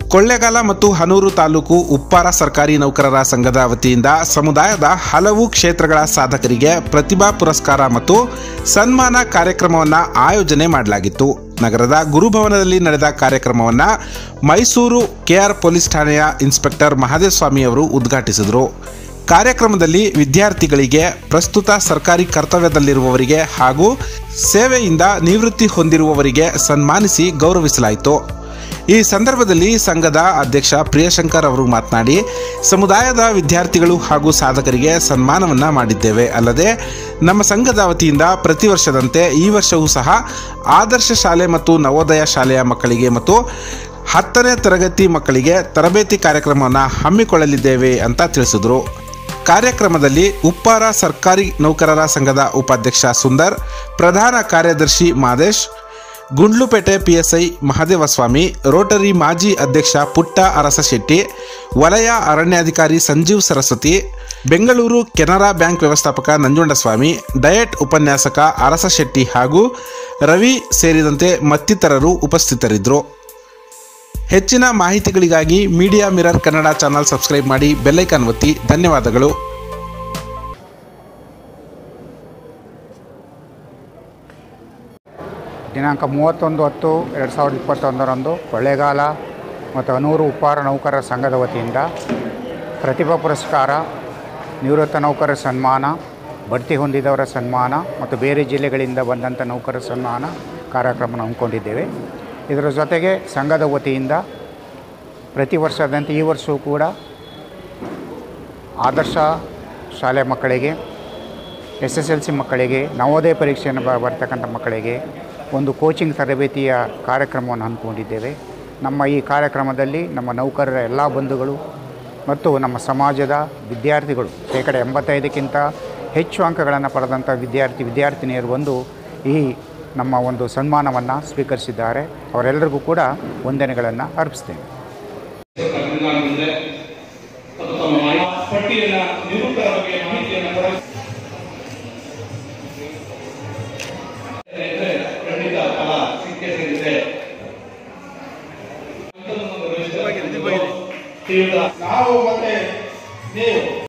ಕೊಳ್ಳೇಗಾಲ ಮತ್ತು ಹನೂರು ತಾಲೂಕು ಉಪ್ಪಾರ ಸರ್ಕಾರಿ ನೌಕರರ ಸಂಘದ ವತಿಯಿಂದ ಸಮುದಾಯದ ಹಲವು ಕ್ಷೇತ್ರಗಳ ಸಾಧಕರಿಗೆ ಪ್ರತಿಭಾ ಪುರಸ್ಕಾರ ಮತ್ತು ಸನ್ಮಾನ ಕಾರ್ಯಕ್ರಮವನ್ನು ಆಯೋಜನೆ ಮಾಡಲಾಗಿತ್ತು ನಗರದ ಗುರುಭವನದಲ್ಲಿ ನಡೆದ ಕಾರ್ಯಕ್ರಮವನ್ನು ಮೈಸೂರು ಕೆಆರ್ ಪೊಲೀಸ್ ಠಾಣೆಯ ಇನ್ಸ್ಪೆಕ್ಟರ್ ಮಹದೇವಸ್ವಾಮಿ ಅವರು ಉದ್ಘಾಟಿಸಿದರು ಕಾರ್ಯಕ್ರಮದಲ್ಲಿ ವಿದ್ಯಾರ್ಥಿಗಳಿಗೆ ಪ್ರಸ್ತುತ ಸರ್ಕಾರಿ ಕರ್ತವ್ಯದಲ್ಲಿರುವವರಿಗೆ ಹಾಗೂ ಸೇವೆಯಿಂದ ನಿವೃತ್ತಿ ಹೊಂದಿರುವವರಿಗೆ ಸನ್ಮಾನಿಸಿ ಗೌರವಿಸಲಾಯಿತು ಈ ಸಂದರ್ಭದಲ್ಲಿ ಸಂಘದ ಅಧ್ಯಕ್ಷ ಪ್ರಿಯಶಂಕರ್ ಅವರು ಮಾತನಾಡಿ ಸಮುದಾಯದ ವಿದ್ಯಾರ್ಥಿಗಳು ಹಾಗೂ ಸಾಧಕರಿಗೆ ಸನ್ಮಾನವನ್ನ ಮಾಡಿದ್ದೇವೆ ಅಲ್ಲದೆ ನಮ್ಮ ಸಂಘದ ವತಿಯಿಂದ ಪ್ರತಿ ವರ್ಷದಂತೆ ಈ ವರ್ಷವೂ ಸಹ ಆದರ್ಶ ಶಾಲೆ ಮತ್ತು ನವೋದಯ ಶಾಲೆಯ ಮಕ್ಕಳಿಗೆ ಮತ್ತು ಹತ್ತನೇ ತರಗತಿ ಮಕ್ಕಳಿಗೆ ತರಬೇತಿ ಕಾರ್ಯಕ್ರಮವನ್ನು ಹಮ್ಮಿಕೊಳ್ಳಲಿದ್ದೇವೆ ಅಂತ ತಿಳಿಸಿದರು ಕಾರ್ಯಕ್ರಮದಲ್ಲಿ ಉಪ್ಪಾರ ಸರ್ಕಾರಿ ನೌಕರರ ಸಂಘದ ಉಪಾಧ್ಯಕ್ಷ ಸುಂದರ್ ಪ್ರಧಾನ ಕಾರ್ಯದರ್ಶಿ ಮಾದೇಶ್ ಗುಂಡ್ಲುಪೇಟೆ ಪಿಎಸ್ಐ ಮಹದೇವಸ್ವಾಮಿ ರೋಟರಿ ಮಾಜಿ ಅಧ್ಯಕ್ಷ ಪುಟ್ಟ ಅರಸಶೆಟ್ಟಿ ವಲಯ ಅರಣ್ಯಾಧಿಕಾರಿ ಸಂಜೀವ್ ಸರಸ್ವತಿ ಬೆಂಗಳೂರು ಕೆನರಾ ಬ್ಯಾಂಕ್ ವ್ಯವಸ್ಥಾಪಕ ನಂಜುಂಡಸ್ವಾಮಿ ಡಯಟ್ ಉಪನ್ಯಾಸಕ ಅರಸಶೆಟ್ಟಿ ಹಾಗೂ ರವಿ ಸೇರಿದಂತೆ ಮತ್ತಿತರರು ಉಪಸ್ಥಿತರಿದ್ದರು ಹೆಚ್ಚಿನ ಮಾಹಿತಿಗಳಿಗಾಗಿ media mirror Kannada channel subscribe ಮಾಡಿ ಬೆಲ್ಲೈಕಾನ್ ಒತ್ತಿ ಧನ್ಯವಾದಗಳು ದಿನಾಂಕ ಮೂವತ್ತೊಂದು ಹತ್ತು ಎರಡು ಸಾವಿರದ ಇಪ್ಪತ್ತೊಂದರಂದು ಕೊಳ್ಳೇಗಾಲ ಮತ್ತು ಅನೂರು ಉಪ್ಪಾರ ನೌಕರರ ಸಂಘದ ವತಿಯಿಂದ ಪ್ರತಿಭಾ ಪುರಸ್ಕಾರ ನಿವೃತ್ತ ನೌಕರರ ಸನ್ಮಾನ ಬಡ್ತಿ ಹೊಂದಿದವರ ಸನ್ಮಾನ ಮತ್ತು ಬೇರೆ ಜಿಲ್ಲೆಗಳಿಂದ ಬಂದಂಥ ನೌಕರರ ಸನ್ಮಾನ ಕಾರ್ಯಕ್ರಮ ಹಮ್ಮಿಕೊಂಡಿದ್ದೇವೆ ಇದರ ಜೊತೆಗೆ ಸಂಘದ ವತಿಯಿಂದ ಪ್ರತಿ ವರ್ಷದಂತೆ ಈ ವರ್ಷವೂ ಕೂಡ ಆದರ್ಶ ಶಾಲೆ ಮಕ್ಕಳಿಗೆ ಎಸ್ ಎಸ್ ಎಲ್ ಸಿ ಮಕ್ಕಳಿಗೆ ನವೋದಯ ಪರೀಕ್ಷೆಯನ್ನು ಬ ಬರ್ತಕ್ಕಂಥ ಮಕ್ಕಳಿಗೆ ಒಂದು ಕೋಚಿಂಗ್ ತರಬೇತಿಯ ಕಾರ್ಯಕ್ರಮವನ್ನು ಹಮ್ಮಿಕೊಂಡಿದ್ದೇವೆ ನಮ್ಮ ಈ ಕಾರ್ಯಕ್ರಮದಲ್ಲಿ ನಮ್ಮ ನೌಕರರ ಎಲ್ಲ ಬಂಧುಗಳು ಮತ್ತು ನಮ್ಮ ಸಮಾಜದ ವಿದ್ಯಾರ್ಥಿಗಳು ಶೇಕಡ ಎಂಬತ್ತೈದಕ್ಕಿಂತ ಹೆಚ್ಚು ಅಂಕಗಳನ್ನು ಪಡೆದಂಥ ವಿದ್ಯಾರ್ಥಿ ವಿದ್ಯಾರ್ಥಿನಿಯರು ಬಂದು ಈ ನಮ್ಮ ಒಂದು ಸನ್ಮಾನವನ್ನು ಸ್ವೀಕರಿಸಿದ್ದಾರೆ ಅವರೆಲ್ಲರಿಗೂ ಕೂಡ ವಂದನೆಗಳನ್ನು ಅರ್ಪಿಸ್ತೇನೆ ನಾನು ಮುಂದೆ ಅದು ತಮ್ಮ ಮಾಹಿತಿ ಪಟ್ಟಿಯನ್ನ ನಿವೃತ್ತರ ಬಗ್ಗೆ ಮಾಹಿತಿಯನ್ನು ಕೊಡ ಇದ್ರೆ ಖಂಡಿತ ಫಲ ಸಿಕ್ಕೇ ಸಿಗುತ್ತೆ ಅಂಥದ್ದೊಂದು ವ್ಯವಸ್ಥೆ ತೀವ್ರ ನಾವು ಮತ್ತೆ ನೀವು